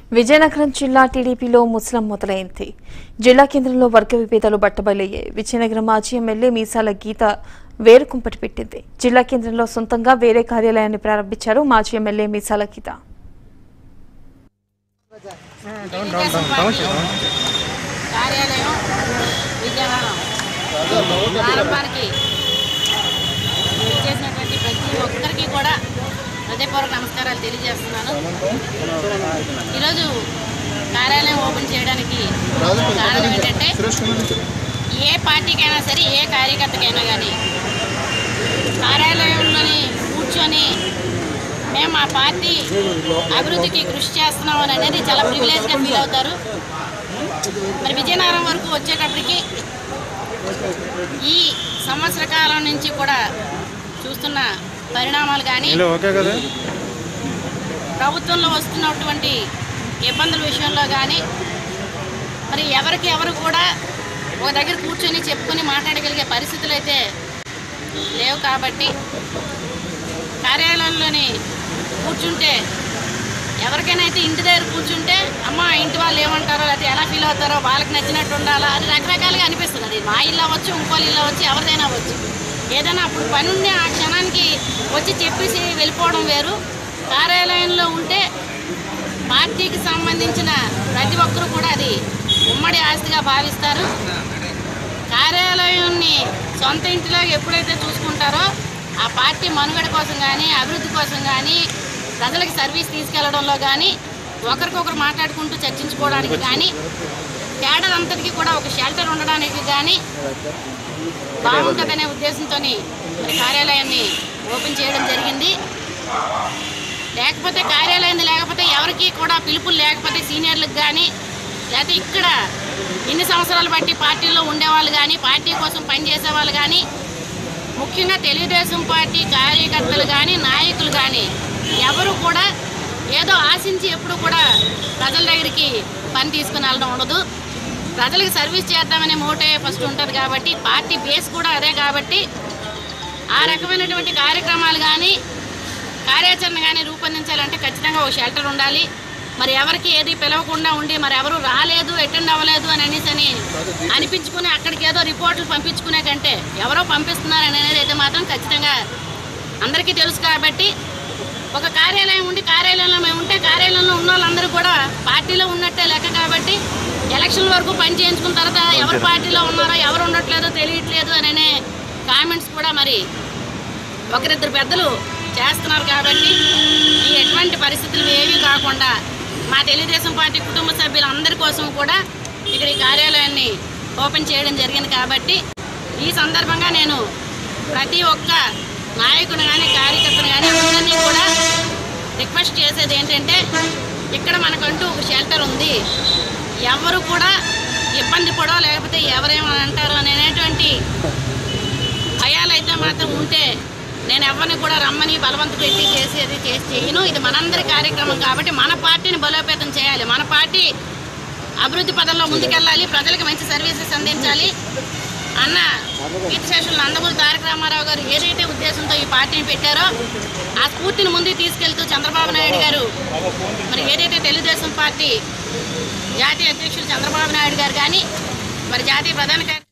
విజయనగరం జిల్లా టీడీపీలో ముస్లిం మొదలైంది జిల్లా కేంద్రంలో వర్గ విభేదాలు బట్టబయలయ్యాయి విజయనగరం మాజీ ఎమ్మెల్యే మీసాల గీత వేరు కుంపటి పెట్టింది జిల్లా కేంద్రంలో సొంతంగా వేరే కార్యాలయాన్ని ప్రారంభించారు మాజీ ఎమ్మెల్యే మీసాల గీత కార్యాలయం విజయనగరం ప్రారంభానికి చేసినటువంటి ప్రతి ఒక్కరికి కూడా హృదయపూర్వక నమస్కారాలు తెలియజేస్తున్నాను ఈరోజు కార్యాలయం ఓపెన్ చేయడానికి కారణం ఏంటంటే ఏ పార్టీకైనా సరే ఏ కార్యకర్తకైనా కానీ కార్యాలయంలోని కూర్చొని మేము మా పార్టీ అభివృద్ధికి కృషి చేస్తున్నాం అని అనేది చాలా ప్రివిలేజ్గా ఫీల్ అవుతారు మరి విజయనగరం వరకు వచ్చేటప్పటికి ఈ సంవత్సర కాలం నుంచి కూడా చూస్తున్న పరిణామాలు కానీ ఓకే కదా ప్రభుత్వంలో వస్తున్నటువంటి ఇబ్బందుల విషయంలో కానీ మరి ఎవరికి ఎవరు కూడా ఒక దగ్గర కూర్చొని చెప్పుకొని మాట్లాడగలిగే పరిస్థితులు అయితే లేవు కాబట్టి కార్యాలయంలోని కూర్చుంటే ఎవరికైనా అయితే ఇంటి దగ్గర కూర్చుంటే అమ్మ ఇంటి వాళ్ళు ఏమంటారో లేకపోతే ఎలా ఫీల్ అవుతారో వాళ్ళకి నచ్చినట్టు ఉండాలా అది రకరకాలుగా అనిపిస్తుంది అది మా ఇల్లు అవ్వచ్చు ఇంకోళ్ళ ఇల్లు అవ్వచ్చు ఎవరిదైనా అవ్వచ్చు ఏదైనా అప్పుడు పని ఉండి ఆ క్షణానికి వచ్చి చెప్పేసి వెళ్ళిపోవడం వేరు కార్యాలయంలో ఉంటే పార్టీకి సంబంధించిన ప్రతి ఒక్కరూ కూడా అది ఉమ్మడి ఆస్తిగా భావిస్తారు కార్యాలయాన్ని సొంత ఇంటిలో ఎప్పుడైతే చూసుకుంటారో ఆ పార్టీ మనుగడ కోసం కానీ అభివృద్ధి కోసం కానీ ప్రజలకు సర్వీస్ తీసుకెళ్లడంలో కానీ ఒకరికొకరు మాట్లాడుకుంటూ చర్చించుకోవడానికి కానీ కేడర్ అంతటికి కూడా ఒక షెల్టర్ ఉండడానికి కానీ బాగుంటుందనే ఉద్దేశంతో మరి కార్యాలయాన్ని ఓపెన్ చేయడం జరిగింది లేకపోతే కార్యాలయం లేకపోతే ఎవరికి కూడా పిలుపులు లేకపోతే సీనియర్లకు కానీ లేకపోతే ఇక్కడ ఎన్ని సంవత్సరాలు బట్టి పార్టీలో ఉండేవాళ్ళు కానీ పార్టీ కోసం పనిచేసే వాళ్ళు కానీ ముఖ్యంగా తెలుగుదేశం పార్టీ కార్యకర్తలు కానీ నాయకులు కానీ ఎవరు కూడా ఏదో ఆశించి ఎప్పుడు కూడా ప్రజల దగ్గరికి పని తీసుకుని వెళ్ళడం ఉండదు ప్రజలకు సర్వీస్ చేద్దామనే మోటే ఫస్ట్ ఉంటుంది కాబట్టి పార్టీ బేస్ కూడా అదే కాబట్టి ఆ రకమైనటువంటి కార్యక్రమాలు కానీ కార్యాచరణ కానీ రూపొందించాలంటే ఖచ్చితంగా ఒక షెల్టర్ ఉండాలి మరి ఎవరికి ఏది పిలవకుండా ఉండి మరి ఎవరు రాలేదు అటెండ్ అవ్వలేదు అని అనేసి అని అనిపించుకుని అక్కడికి ఏదో రిపోర్ట్లు పంపించుకునే కంటే ఎవరో పంపిస్తున్నారు అని అనేది అయితే మాత్రం ఖచ్చితంగా అందరికీ తెలుసు కాబట్టి ఒక కార్యాలయం ఉండి కార్యాలయంలో మేము ఉంటే కార్యాలయంలో ఉన్న వాళ్ళందరూ కూడా పార్టీలో ఉన్నట్టే లెక్క కాబట్టి ఎలక్షన్ వరకు పని చేయించుకున్న తర్వాత ఎవరు పార్టీలో ఉన్నారో ఎవరు ఉండట్లేదో తెలియట్లేదు అనే కామెంట్స్ కూడా మరి ఒకరిద్దరు పెద్దలు చేస్తున్నారు కాబట్టి ఈ ఎటువంటి పరిస్థితులు ఏమీ కాకుండా మా తెలుగుదేశం పార్టీ కుటుంబ సభ్యులందరి కోసం కూడా ఇక్కడ ఈ కార్యాలయాన్ని ఓపెన్ చేయడం జరిగింది కాబట్టి ఈ సందర్భంగా నేను ప్రతి ఒక్క నాయకుని కానీ కార్యకర్తను కానీ అందరినీ కూడా రిక్వెస్ట్ చేసేది ఏంటంటే ఇక్కడ మనకంటూ ఒక షెల్టర్ ఉంది ఎవరు కూడా ఇబ్బంది పడో లేకపోతే ఎవరేమో అంటారో అనేటువంటి భయాలు అయితే మాత్రం ఉంటే నేను ఎవరిని కూడా రమ్మని బలవంత పెట్టి చేసేది చేసి చేయను ఇది మనందరి కార్యక్రమం కాబట్టి మన పార్టీని బలోపేతం చేయాలి మన పార్టీ అభివృద్ధి పదంలో ముందుకెళ్ళాలి ప్రజలకు మంచి సర్వీసెస్ అందించాలి అన్న కీర్తిశేషులు నందమూరి తారక రామారావు గారు ఏదైతే ఉద్దేశంతో ఈ పార్టీని పెట్టారో ఆ స్ఫూర్తిని ముందుకు తీసుకెళ్తూ చంద్రబాబు నాయుడు గారు మరి ఏదైతే తెలుగుదేశం పార్టీ జాతీయ అధ్యక్షులు చంద్రబాబు నాయుడు గారు కానీ మరి జాతీయ ప్రధాన కార్య